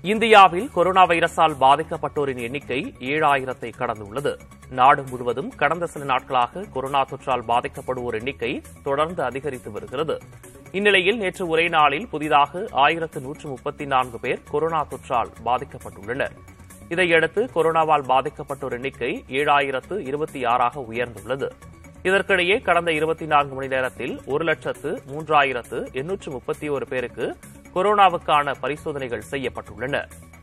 இந்தியாவில் கொரோனா வைரஸால் பாதிக்கப்பட்டோரின் எண்ணிக்கை ஏழாயிரத்தை கடந்துள்ளது நாடு முழுவதும் கடந்த சில நாட்களாக கொரோனா தொற்றால் பாதிக்கப்படுவோர் எண்ணிக்கை தொடர்ந்து அதிகரித்து வருகிறது இந்நிலையில் நேற்று ஒரே நாளில் புதிதாக ஆயிரத்து நூற்று முப்பத்தி நான்கு பேர் கொரோனா தொற்றால் பாதிக்கப்பட்டுள்ளனர் இதையடுத்து கொரோனாவால் பாதிக்கப்பட்டோர் எண்ணிக்கை ஏழாயிரத்து இருபத்தி ஆறாக உயர்ந்துள்ளது இதற்கிடையே கடந்த இருபத்தி நான்கு மணி நேரத்தில் ஒரு லட்சத்து மூன்றாயிரத்து எண்ணூற்று முப்பத்தி ஒரு பேருக்கு கொரோனாவுக்கான பரிசோதனைகள் செய்யப்பட்டுள்ளன